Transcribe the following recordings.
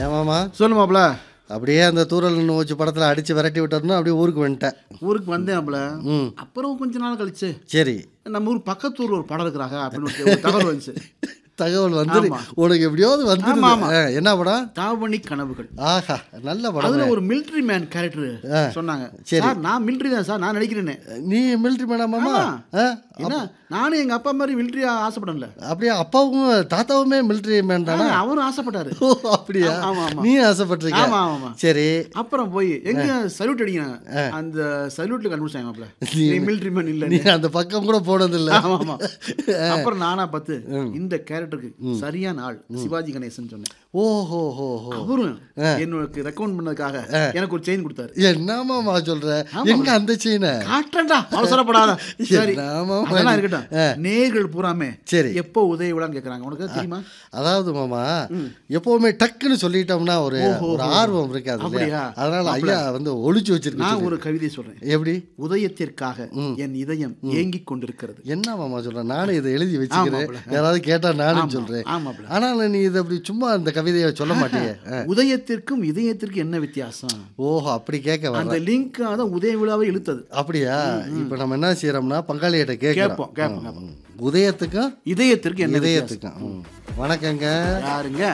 ஏமாமா சொல்லு மாப்ள அப்படியே அந்த தூரல் நோச்சு படத்தில் அடித்து விரட்டி விட்டோம்னா அப்படியே ஊருக்கு வந்துட்டேன் ஊருக்கு வந்தேன் மாப்ள ம் அப்புறம் கொஞ்ச நாள் கழிச்சு சரி நம்ம ஊர் பக்கத்து ஊர்ல ஒரு படம் இருக்கிறாங்க அப்படின்னு ஒரு- ஒரு தகவல் வந்துச்சு தகவல் வந்து ஆமா. உனக்கு எப்படியாவது வந்து ஆமா, ஆமா. என்ன படம் தாவணி கனவுகள் ஆஹா நல்ல படம் அதுல ஒரு மிலிட்டரி மேன் கேரக்டர் சொன்னாங்க சரி. சார் நான் மிலிட்டரி தான் சார் நான் நடிக்கிறேன்னு நீ மிலிட்ரி மேடாமாமா ஆமா. என்ன நானும் எங்க அப்பா மாதிரி மிலிட்டரி ஆசைப்படல அப்படியே அப்பாவும் தாத்தாவுமே மிலிட்ரி மேன் தானே ஆ, அவரும் ஆசைப்பட்டாரு ஓ அப்படியா ஆமா, ஆமா. நீ ஆசைப்பட்டிருக்க ஆமா ஆமா சரி அப்புறம் போய் எங்க சல்யூட் அடிக்கிறாங்க அந்த சல்யூட்ல கண்டுபிடிச்சாங்க மாப்ள நீ மிலிட்டரி மேன் இல்ல நீ அந்த பக்கம் கூட போனதில்ல ஆமா ஆமா அப்புறம் நானா பார்த்து இந்த கேரக்டருக்கு சரியான ஆள் சிவாஜி கணேசன் சொன்னேன் ஓஹோ ஹோ ஹோ அவரும் எனக்கு ரெக்கமெண்ட் பண்ணதுக்காக எனக்கு ஒரு செயின் கொடுத்தாரு என்னமாமா சொல்ற எங்க அந்த சீனை காட்டுறேன்டா அவசரப்படாத சரி என்னம்மா அதெல்லாம் இருக்கட்டும் நேர்கள் பூராமே சரி. எப்போ உதவி விழான்னு கேக்குறாங்க உனக்கு தெரியுமா அதாவது மாமா எப்பவுமே டக்குன்னு சொல்லிட்டோம்னா ஒரு ஒரு ஆர்வம் இருக்காது இல்லையா? அப்படியா? அதனால ஐயா வந்து ஒளிச்சு வச்சிருக்கு நான் ஒரு கவிதை சொல்றேன் எப்படி உதயத்திற்காக என் இதயம் ஏங்கிக் கொண்டிருக்கிறது என்ன மாமா சொல்ற நானும் இதை எழுதி வச்சுக்கிறேன் யாராவது கேட்டா நானும் சொல்றேன் ஆமாப்ல ஆனாலும் நீ இதை அப்படி சும்மா அந்த கவிதையை சொல்ல மாட்டியே ஆ. உதயத்திற்கும் இதயத்திற்கும் என்ன வித்தியாசம் ஓஹோ அப்படி கேட்க வர அந்த லிங்க் தான் உதய விழாவை இழுத்தது அப்படியா இப்ப நம்ம என்ன செய்யறோம்னா பங்காளிகிட்ட கேட்கிறோம் கேட்போம் கேட்போம் கேட்போம் உதயத்துக்கும் இதயத்திற்கு என்ன வித்தியாசம்? இதயத்துக்கும் ம். வணக்கங்க யாருங்க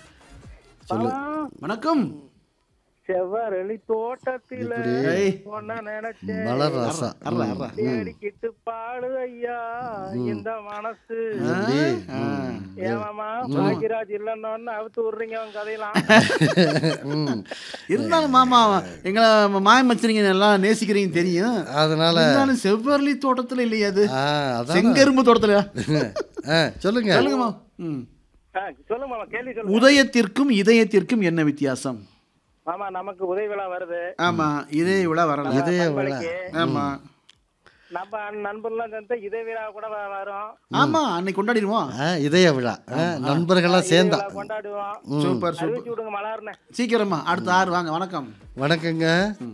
வணக்கம் செவ்வரளி தோட்டத்தில ஏய், ஒன்ன நினைச்சேன் மலர் ராசா அர்றா, அர்றா. தேடிக்கிட்டு பாடு ஐயா இந்த மனசு எப்படி? ஏமாமா பாக்கியராஜ் இல்லைன்னு அவுத்து விடுறீங்க உங்க கதையெல்லாம் ம். இருந்தாலும் மாமா எங்களை மாய மச்சினிங்க எல்லாம் நேசிக்கிறீங்க தெரியும் அதனால இருந்தாலும் செவ்வரளி தோட்டத்துல இல்லையா அது ஆ, அதான் செங்கரும்பு தோட்டத்துல ஆ, சொல்லுங்க சொல்லுங்கம்மா ம். ஆ, சொல்லுங்க மாமா கேள்வி சொல்லுங்க உதயத்திற்கும் இதயத்திற்கும் என்ன வித்தியாசம் மாமா நமக்கு உதவி விழா வருது ஆமா இதய விழா வரலாம் இதய விழா பண்பலைக்கு ஆமா நம்ம நண்பர்லாம் சேர்ந்து இதே விழா கூட வ- வரும் ஆமா அன்னைக்கு கொண்டாடிடுவோம் ஆ, இதய விழா ஆ, நண்பர்கள்லாம் சேர்ந்தா விழா கொண்டாடுவோம் சூப்பர் சூப்பர் அறிவிச்சு விடுங்க மலர்னு சீக்கிரமா அடுத்த ஆறு வாங்க வணக்கம் வணக்கங்க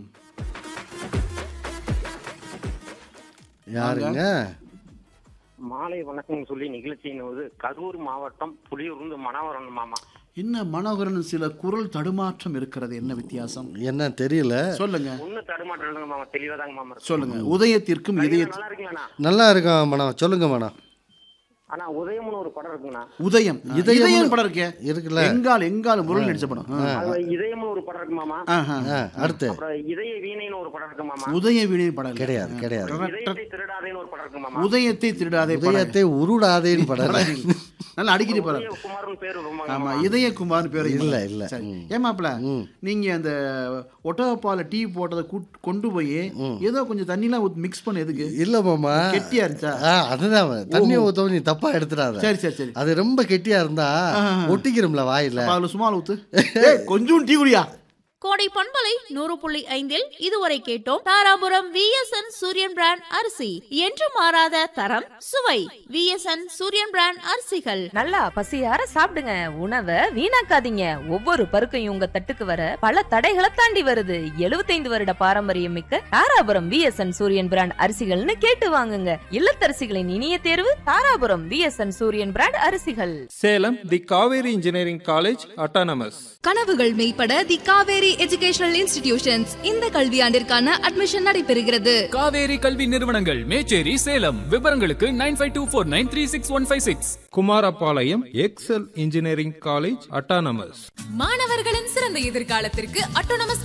யாருங்க மாலை வணக்கம் சொல்லி நிகழ்ச்சியின் போது கரூர் மாவட்டம் புலியூர்ந்து மணவரம் மாமா என்ன மனோகரன் சில குரல் தடுமாற்றம் இருக்கிறது என்ன வித்தியாசம் என்ன தெரியல சொல்லுங்க ஒண்ணு தடுமாட்டம் இல்லைங்க மாமா தெளிவா தாங்க மாமா இருக்கு. சொல்லுங்க உதயத்திற்கும் இதய நல்லா இருக்கீங்களாண்ணா நல்லா இருக்கும் மனம் சொல்லுங்க மனம் ஆனா உதயம்னு ஒரு படம் இருக்குங்கண்ணா உதயம் இதயம் இதயம் படம் இருக்கே இருக்குல்ல எங்கால் எங்கால் முருள் நடிச்ச படம் ஆ. அது இதயம்னு ஒரு படம் இருக்கு மாமா ஆஹா. ஆ, அடுத்து அப்புறம் இதய வீணைன்னு ஒரு படம் இருக்கு மாமா உதய வீணை படம் இல்ல. கிடையாது கிடையாது இதயத்தை திருடாதேன்னு ஒரு படம் இருக்கு மாமா உதயத்தை திருடாதே படம் உதயத்தை உருடாதேன்னு படம் நல்லா அடிக்கடி படம் குமார்னு பேரு ரொம்ப ஆமா இதயகுமார் பேர் இல்ல, இல்ல. சரி ஏமாப்ல நீங்க அந்த ஒட்டகப்பால டீ போட்டதை கூட்- கொண்டு போய் ஏதோ கொஞ்சம் தண்ணிலாம் மிக்ஸ் பண்ண எதுக்கு இல்ல மாமா கெட்டியா இருந்துச்சா ஆ, அதுதான் தண்ணி ஊத்தவும் நீ தப்பா எடுத்துடாத சரி சரி சரி அது ரொம்ப கெட்டியா இருந்தா ஒட்டிக்கிறோம்ல வாயில அப்ப அதுல சும்மா ஊத்து ஏய், கொஞ்சம் டீ குடியா கோடை பண்பலை நூறு புள்ளி ஐந்தில் இதுவரை கேட்டோம் தாராபுரம் விஎஸ்என் சூரியன் பிராண்ட் அரிசி என்று மாறாத தரம் சுவை விஎஸ்என் சூரியன் பிராண்ட் அரிசிகள் நல்லா பசியார சாப்பிடுங்க உணவை வீணாக்காதீங்க ஒவ்வொரு பருக்கையும் உங்க தட்டுக்கு வர பல தடைகளை தாண்டி வருது 75 வருட பாரம்பரியம் மிக்க தாராபுரம் விஎஸ்என் சூரியன் பிராண்ட் அரிசிகள்னு கேட்டு வாங்குங்க இல்லத்தரசிகளின் இனிய தேர்வு தாராபுரம் விஎஸ்என் சூரியன் பிராண்ட் அரிசிகள் Salem the Kaveri engineering college autonomous கனவுகள் மெய்ப்பட தி காவேரி எஜுகேஷனல் இன்ஸ்டிடியூஷன்ஸ் இந்த கல்வியாண்டிற்கான அட்மிஷன் நடைபெறுகிறது காவேரி கல்வி நிறுவனங்கள் மேச்சேரி சேலம் விவரங்களுக்கு nine five two four nine three six one five six Kumarapalayam Excel engineering college autonomous மாணவர்களின் சிறந்த எதிர்காலத்திற்கு அட்டோனமஸ்